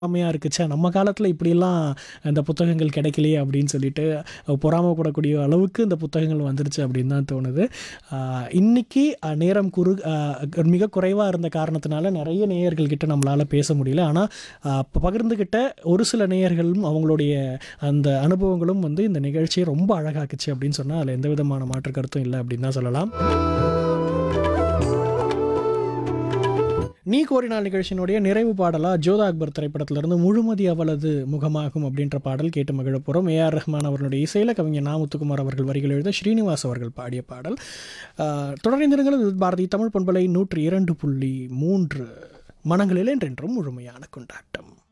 பொறாமையா இருக்கு. ச்சே! நம்ம காலத்தில இப்படியெல்லாம் இந்த புத்தகங்கள் கிடைக்கலையே அப்படின்னு சொல்லிட்டு பொறாமைப்படக்கூடிய அளவுக்கு இந்த புத்தகங்கள் வந்துருச்சு அப்படின்னு தான் தோணுது. ஆ இன்னைக்கு அ நேரம் குறு அ மிக குறைவா இருந்த காரணத்தினால நெறைய நேயர்கள் கிட்ட நம்மளால பேச முடியல. ஆனா அ பகிர்ந்துகிட்ட ஒரு சில நேயர்களும் அவங்களுடைய அந்த அனுபவங்களும் வந்து இந்த நிகழ்ச்சிய ரொம்ப அழகாக்குச்சு அப்படின்னு சொன்னா அதில எந்த விதமான மாற்று கருத்தும் இல்ல அப்படின்னு தான் சொல்லலாம். நீ கோரினால் நிகழ்ச்சியினுடைய நிறைவு பாடலா ஜோதா அக்பர் திரைப்படத்திலிருந்து முழுமதி அவளது முகமாகும் அப்படின்ற பாடல் கேட்டு மகிழப் போறோம். ஏ. ஆர். ரஹ்மான் அவர்களுடைய இசையில கவிஞர் நா. முத்துக்குமார் அவர்கள் வரிகள் எழுத ஸ்ரீனிவாஸ் அவர்கள் பாடிய பாடல். ஆ தொடர்ந்திருங்கள் இது பாரதி தமிழ் பண்பலை 102.3 மனங்களில் என்றென்றும் முழுமையான கொண்டாட்டம்.